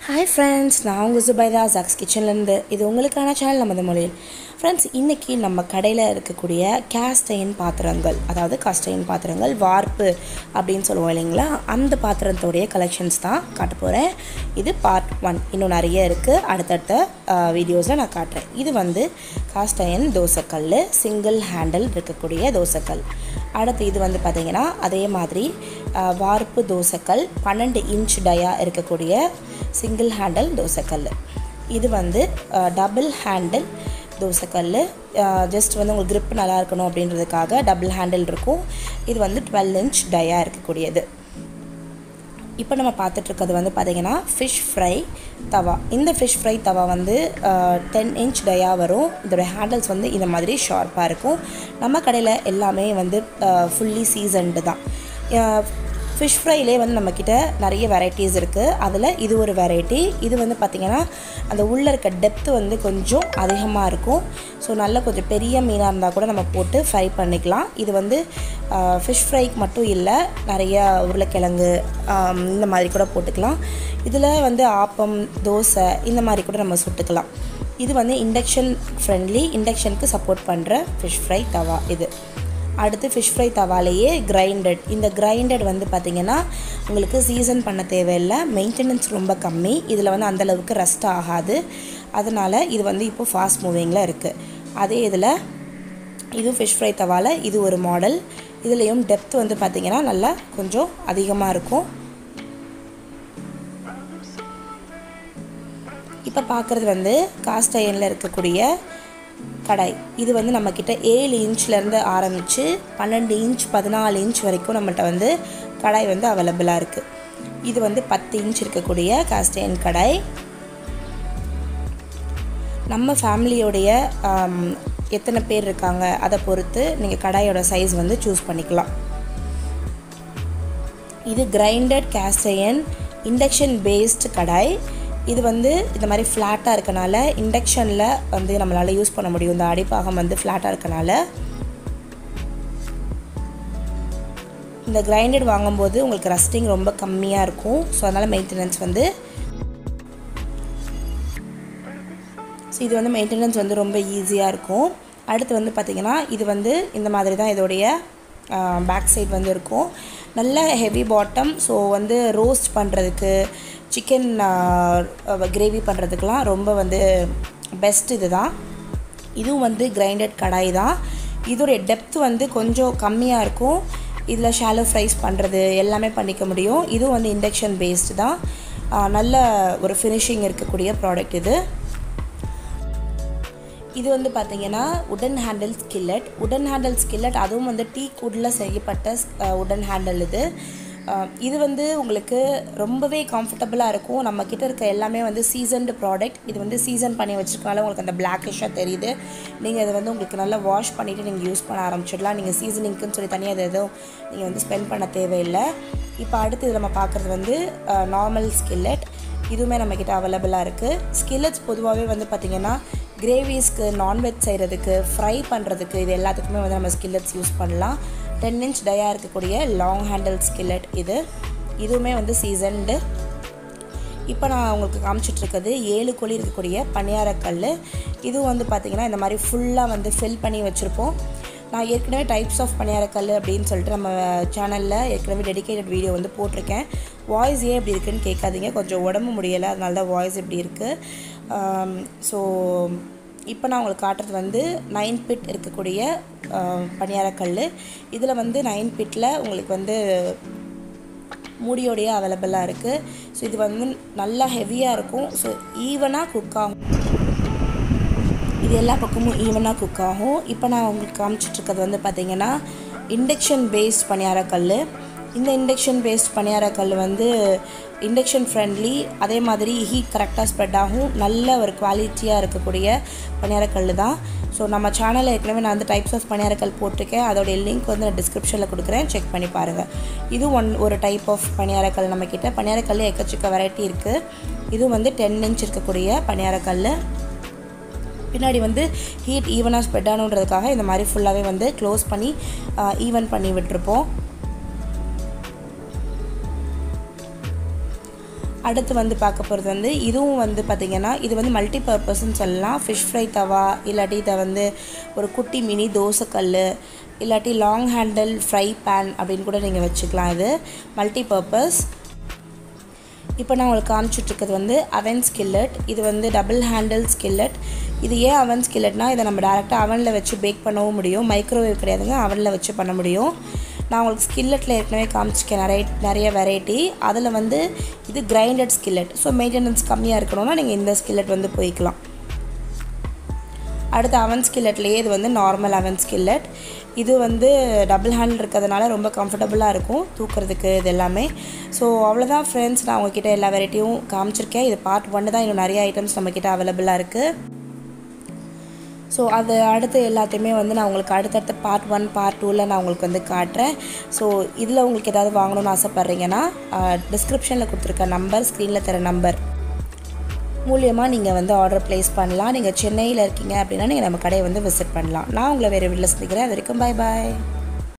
hi friends நான் உங்கள் Zubaida Jacks கிச்சன்லேருந்து இது உங்களுக்கான சேனல் நமது மொழியில் ஃப்ரெண்ட்ஸ் இன்றைக்கி நம்ம கடையில் இருக்கக்கூடிய கேஸ்டைன் பாத்திரங்கள் அதாவது காஸ்டைன் பாத்திரங்கள் வார்ப்பு அப்படின்னு சொல்லுவோம் இல்லைங்களா அந்த பாத்திரத்தோடைய கலெக்ஷன்ஸ் தான் காட்ட போகிறேன் இது பார்ட் ஒன் இன்னும் நிறைய இருக்குது அடுத்தடுத்த வீடியோஸில் நான் காட்டுறேன் இது வந்து காஸ்டைன் தோசைக்கல் சிங்கிள் ஹேண்டில் இருக்கக்கூடிய தோசைக்கல் அடுத்து இது வந்து பார்த்திங்கன்னா அதே மாதிரி அஹ், வார்ப்பு தோசைக்கல் பன்னெண்டு இன்ச் டயா இருக்கக்கூடிய சிங்கிள் ஹேண்டில் தோசைக்கல் இது வந்து டபுள் ஹேண்டில் தோசைக்கல் ஜஸ்ட் வந்து உங்களுக்கு grip நல்லா இருக்கணும் அப்படின்றதுக்காக டபுள் ஹேண்டில் இருக்கும் இது வந்து டுவெல் இன்ச் டயா இருக்கக்கூடியது இப்போ நம்ம பார்த்துட்டு இருக்கிறது வந்து பார்த்திங்கன்னா ஃபிஷ் ஃப்ரை தவா இந்த ஃபிஷ் ஃப்ரை தவா வந்து டென் இன்ச் டயா வரும் இதோட ஹேண்டில்ஸ் வந்து இந்த மாதிரி ஷார்ப்பாக இருக்கும் நம்ம கடையில் எல்லாமே வந்து ஃபுல்லி சீசன்டு தான் ஃபிஷ் ஃப்ரைலே வந்து நம்மக்கிட்ட நிறைய வெரைட்டிஸ் இருக்குது அதில் இது ஒரு வெரைட்டி இது வந்து பார்த்திங்கன்னா அந்த உள்ளே இருக்க டெப்த்து வந்து கொஞ்சம் அதிகமாக இருக்கும் ஸோ நல்ல கொஞ்சம் பெரிய மீனாக இருந்தால் கூட நம்ம போட்டு ஃப்ரை பண்ணிக்கலாம் இது வந்து ஃபிஷ் ஃப்ரைக்கு மட்டும் இல்லை நிறைய உருளைக்கிழங்கு ஆம், இந்த மாதிரி கூட போட்டுக்கலாம் இதில் வந்து ஆப்பம் தோசை இந்த மாதிரி கூட நம்ம சுட்டுக்கலாம் இது வந்து இண்டக்ஷன் ஃப்ரெண்ட்லி இண்டக்ஷனுக்கு சப்போர்ட் பண்ணுற ஃபிஷ் ஃப்ரை தவா இது அடுத்து ஃபிஷ் ஃப்ரை தவாலேயே கிரைண்டட் இந்த கிரைண்டட் வந்து பார்த்திங்கன்னா உங்களுக்கு சீசன் பண்ண தேவையில்லை மெயின்டெனன்ஸ் ரொம்ப கம்மி இதில் வந்து அந்தளவுக்கு ரஸ்ட் ஆகாது அதனால் இது வந்து இப்போது ஃபாஸ்ட் மூவிங்கில் இருக்குது அதே இதில் இது ஃபிஷ் ஃப்ரை தவால இது ஒரு மாடல் இதுலேயும் டெப்த் வந்து பார்த்திங்கன்னா நல்லா கொஞ்சம் அதிகமாக இருக்கும் இப்போ பார்க்குறது வந்து காஸ்ட் அயனில் இருக்கக்கூடிய கடாய் இது வந்து நம்மக்கிட்ட ஏழு இன்ச்லேருந்து ஆரம்பித்து பன்னெண்டு இன்ச் பதினாலு இன்ச் வரைக்கும் நம்மகிட்ட வந்து கடாய் வந்து அவைலபிளாக இருக்குது இது வந்து பத்து இன்ச் இருக்கக்கூடிய காஸ்ட் அயன் கடாய் நம்ம ஃபேமிலியோடைய ஆம், எத்தனை பேர் இருக்காங்க அதை பொறுத்து நீங்கள் கடாயோட சைஸ் வந்து சூஸ் பண்ணிக்கலாம் இது granite cast iron induction based kadai இது வந்து இந்த மாதிரி ஃப்ளாட்டாக இருக்கனால இண்டக்ஷனில் வந்து நம்மளால் யூஸ் பண்ண முடியும் இந்த அடிப்பாகம் வந்து ஃப்ளாட்டாக இருக்கனால இந்த கிரைண்டட் வாங்கும்போது உங்களுக்கு ரஸ்டிங் ரொம்ப கம்மியாக இருக்கும் ஸோ அதனால் மெயின்டெனன்ஸ் வந்து ஸோ இது வந்து மெயின்டெனன்ஸ் வந்து ரொம்ப ஈஸியாக இருக்கும் அடுத்து வந்து பார்த்திங்கன்னா இது வந்து இந்த மாதிரி தான் இதோடைய பேக் சைடு வந்து இருக்கும் நல்ல ஹெவி பாட்டம் ஸோ வந்து ரோஸ்ட் பண்ணுறதுக்கு சிக்கன் கிரேவி பண்ணுறதுக்கெலாம் ரொம்ப வந்து பெஸ்ட் இது தான் இதுவும் வந்து கிரைண்டட் கடாய் தான் இதோடைய டெப்த் வந்து கொஞ்சம் கம்மியாக இருக்கும் இதில் ஷாலோ ஃப்ரைஸ் பண்ணுறது எல்லாமே பண்ணிக்க முடியும் இதுவும் வந்து இண்டக்ஷன் பேஸ்டு தான் ஆஹ் நல்ல ஒரு ஃபினிஷிங் இருக்கக்கூடிய ப்ராடக்ட் இது இது வந்து பார்த்தீங்கன்னா உடன் ஹேண்டில் ஸ்கில்லட் உடன் ஹேண்டில் ஸ்கில்லட் அதுவும் வந்து டீ குடில் செய்யப்பட்ட உடன் ஹேண்டில் இது அஹ் இது வந்து உங்களுக்கு ரொம்பவே கம்ஃபர்டபுளாக இருக்கும் நம்ம கிட்ட இருக்க எல்லாமே வந்து சீசன்டு ப்ராடக்ட் இது வந்து சீசன் பண்ணி வச்சிருக்கனால உங்களுக்கு அந்த பிளாக்கிஷாக தெரியுது நீங்கள் இதை வந்து உங்களுக்கு நல்லா வாஷ் பண்ணிவிட்டு நீங்கள் யூஸ் பண்ண ஆரம்பிச்சிடலாம் நீங்கள் சீசனிங்க்குன்னு சொல்லி தனியாக இது எதுவும் நீங்கள் வந்து ஸ்பெண்ட் பண்ண தேவையில்லை இப்போ அடுத்து இது நம்ம பார்க்குறது வந்து நார்மல் ஸ்கில்லட் இதுவுமே நம்மக்கிட்ட அவைலபிளாக இருக்குது ஸ்கில்லட்ஸ் பொதுவாகவே வந்து பார்த்திங்கன்னா கிரேவிஸ்க்கு நான்வெஜ் செய்கிறதுக்கு ஃப்ரை பண்ணுறதுக்கு இது எல்லாத்துக்குமே வந்து நம்ம ஸ்கில்லட்ஸ் யூஸ் பண்ணலாம் டென் இன்ச் டயா இருக்கக்கூடிய லாங் ஹேண்டில் ஸ்கில்லட் இது இதுவுமே வந்து சீசன்டு இப்போ நான் உங்களுக்கு காமிச்சிட்டு இருக்கிறது ஏழு கோழி இருக்கக்கூடிய பணியாரக்கல் இதுவும் வந்து பார்த்திங்கன்னா இந்த மாதிரி ஃபுல்லாக வந்து ஃபில் பண்ணி வச்சுருப்போம் நான் ஏற்கனவே டைப்ஸ் ஆஃப் பணியாரக்கல் அப்படின்னு சொல்லிட்டு நம்ம சேனலில் ஏற்கனவே டெடிகேட்டட் வீடியோ வந்து போட்டிருக்கேன் வாய்ஸ் ஏன் இப்படி இருக்குன்னு கேட்காதீங்க கொஞ்சம் உடம்பு முடியலை அதனால தான் வாய்ஸ் இப்படி இருக்குது ஸோ இப்போ நான் உங்களுக்கு காட்டுறது வந்து நைன் பிட் இருக்கக்கூடிய பணியாரக்கல் இதில் வந்து நைன் பிட்டில் உங்களுக்கு வந்து மூடியோடைய அவைலபிளாக இருக்குது ஸோ இது வந்து நல்லா ஹெவியாக இருக்கும் ஸோ ஈவனாக குக் ஆகும் இது எல்லா பக்கமும் ஈவனாக குக் ஆகும் இப்போ நான் உங்களுக்கு காமிச்சிட்ருக்கிறது வந்து பார்த்திங்கன்னா இண்டக்ஷன் பேஸ்ட் பணியாரக்கல் இந்த இண்டக்ஷன் பேஸ்ட் பணியாரக்கல் வந்து இண்டக்ஷன் ஃப்ரெண்ட்லி அதே மாதிரி ஹீட் கரெக்டாக ஸ்ப்ரெட் ஆகும் நல்ல ஒரு குவாலிட்டியாக இருக்கக்கூடிய பணியாரக்கல் தான் ஸோ நம்ம சேனலில் ஏற்கனவே நான் வந்து டைப்ஸ் ஆஃப் பணியாரக்கல் போட்டிருக்கேன் அதோடைய லிங்க் வந்து நான் டிஸ்கிரிப்ஷனில் கொடுக்குறேன் செக் பண்ணி பாருங்கள் இது ஒன் ஒரு டைப் ஆஃப் பணியாரக்கல் நம்மக்கிட்ட பணியாரக்கல் எக்கச்சக்க வெரைட்டி இருக்குது இதுவும் வந்து டென் இன்ச் இருக்கக்கூடிய பணியாரக்கல் பின்னாடி வந்து ஹீட் ஈவனாக ஸ்ப்ரெட் ஆகணுன்றதுக்காக இந்த மாதிரி ஃபுல்லாகவே வந்து க்ளோஸ் பண்ணி ஈவன் பண்ணி விட்டுருப்போம் அடுத்து வந்து பார்க்க போகிறது வந்து இதுவும் வந்து பார்த்திங்கன்னா இது வந்து மல்டி பர்பஸ்ன்னு சொல்லலாம் ஃபிஷ் ஃப்ரை தவா இல்லாட்டி இதை வந்து ஒரு குட்டி மினி தோசைக்கல் இல்லாட்டி லாங் ஹேண்டில் ஃப்ரை பேன் அப்படின்னு கூட நீங்கள் வச்சுக்கலாம் இது மல்டி பர்பஸ் இப்போ நான் உங்களுக்கு காமிச்சிட்ருக்கிறது வந்து அவன் ஸ்கில்லட் இது வந்து டபுள் ஹேண்டில் ஸ்கில்லட் இது ஏன் அவன் ஸ்கில்லட்னா இதை நம்ம டேரெக்டாக அவனில் வச்சு பேக் பண்ணவும் முடியும் மைக்ரோவேவ் கிடையாதுங்க அவனில் வச்சு பண்ண முடியும் நான் உங்களுக்கு ஸ்கில்லட்டில் ஏற்கனவே காமிச்சிருக்கேன் நிறைய நிறைய வெரைட்டி அதில் வந்து இது கிரைண்டட் ஸ்கில்லட் ஸோ மெயின்டெனன்ஸ் கம்மியாக இருக்கணும்னா நீங்கள் இந்த ஸ்கில்லட் வந்து போய்க்கலாம் அடுத்து அவன் ஸ்கில்லட்லேயே இது வந்து நார்மல் அவன் ஸ்கில்லட் இது வந்து டபுள் ஹேண்ட் இருக்கிறதுனால ரொம்ப கம்ஃபர்டபுளாக இருக்கும் தூக்குறதுக்கு இது எல்லாமே ஸோ அவ்வளோதான் ஃப்ரெண்ட்ஸ் நான் உங்ககிட்ட எல்லா வெரைட்டியும் காமிச்சிருக்கேன் இது பார்ட் ஒன்று தான் இன்னும் நிறைய ஐட்டம்ஸ் நம்மக்கிட்ட அவைலபிளாக இருக்குது ஸோ அது அடுத்து எல்லாத்தையுமே வந்து நான் உங்களுக்கு அடுத்தடுத்த பார்ட் ஒன் பார்ட் டூவில் நான் உங்களுக்கு வந்து காட்டுறேன் ஸோ இதில் உங்களுக்கு ஏதாவது வாங்கணும்னு ஆசைப்பட்றீங்கன்னா டிஸ்கிரிப்ஷனில் கொடுத்துருக்க நம்பர் ஸ்க்ரீனில் தர நம்பர் மூலியமாக நீங்கள் வந்து ஆர்டர் ப்ளேஸ் பண்ணலாம் நீங்கள் சென்னையில் இருக்கீங்க அப்படின்னா நீங்கள் நம்ம கடையை வந்து விசிட் பண்ணலாம் நான் உங்களை வேறு வீட்டில் சந்திக்கிறேன் அது வரைக்கும் பாய் பாய்